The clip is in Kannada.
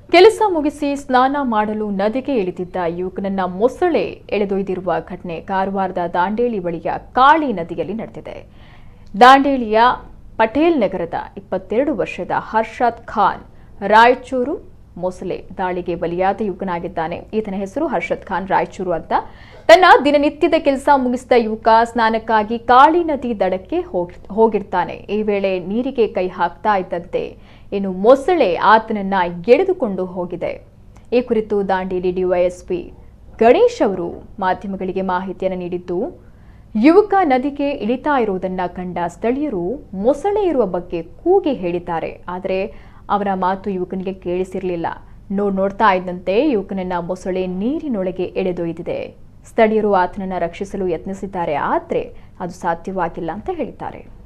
ಕೆಲಸ ಮುಗಿಸಿ ಸ್ನಾನ ಮಾಡಲು ನದಿಗೆ ಇಳಿದಿದ್ದ ಯುವಕನನ್ನ ಮೊಸಳೆ ಎಳೆದೊಯ್ದಿರುವ ಘಟನೆ ಕಾರವಾರದ ದಾಂಡೇಲಿ ಬಳಿಯ ಕಾಳಿ ನದಿಯಲ್ಲಿ ನಡೆದಿದೆ ದಾಂಡೇಲಿಯ ಪಟೇಲ್ ನಗರದ ಇಪ್ಪತ್ತೆರಡು ವರ್ಷದ ಹರ್ಷದ್ ಖಾನ್ ರಾಯಚೂರು ಮೊಸಳೆ ದಾಳಿಗೆ ಬಲಿಯಾದ ಯುವಕನಾಗಿದ್ದಾನೆ ಈತನ ಹೆಸರು ಹರ್ಷದ್ ಖಾನ್ ರಾಯಚೂರು ಅಂತ ತನ್ನ ದಿನನಿತ್ಯದ ಕೆಲಸ ಮುಗಿಸಿದ ಯುವಕ ಸ್ನಾನಕ್ಕಾಗಿ ಕಾಳಿ ನದಿ ದಡಕ್ಕೆ ಹೋಗ್- ಹೋಗಿರ್ತಾನೆ ಈ ವೇಳೆ ನೀರಿಗೆ ಕೈ ಹಾಕ್ತಾ ಇದ್ದಂತೆ ಇನ್ನು ಮೊಸಳೆ ಆತನನ್ನ ಎಳೆದುಕೊಂಡು ಹೋಗಿದೆ ಈ ಕುರಿತು ದಾಂಡೇಲಿ ಡಿವೈಎಸ್ಪಿ ಗಣೇಶ್ ಅವರು ಮಾಧ್ಯಮಗಳಿಗೆ ಮಾಹಿತಿಯನ್ನು ನೀಡಿದ್ದು ಯುವಕ ನದಿಗೆ ಇಳಿತಾ ಇರುವುದನ್ನ ಕಂಡ ಸ್ಥಳೀಯರು ಮೊಸಳೆ ಇರುವ ಬಗ್ಗೆ ಕೂಗಿ ಹೇಳಿದ್ದಾರೆ ಆದರೆ ಅವರ ಮಾತು ಯುವಕನಿಗೆ ಕೇಳಿಸಿರಲಿಲ್ಲ ನೋಡ್ ನೋಡ್ತಾ ಇದ್ದಂತೆ ಯುವಕನನ್ನ ಮೊಸಳೆ ನೀರಿನೊಳಗೆ ಎಳೆದೊಯ್ದಿದೆ ಸ್ಥಳೀಯರು ಆತನನ್ನ ರಕ್ಷಿಸಲು ಯತ್ನಿಸಿದ್ದಾರೆ ಆದರೆ ಅದು ಸಾಧ್ಯವಾಗಿಲ್ಲ ಅಂತ ಹೇಳಿದ್ದಾರೆ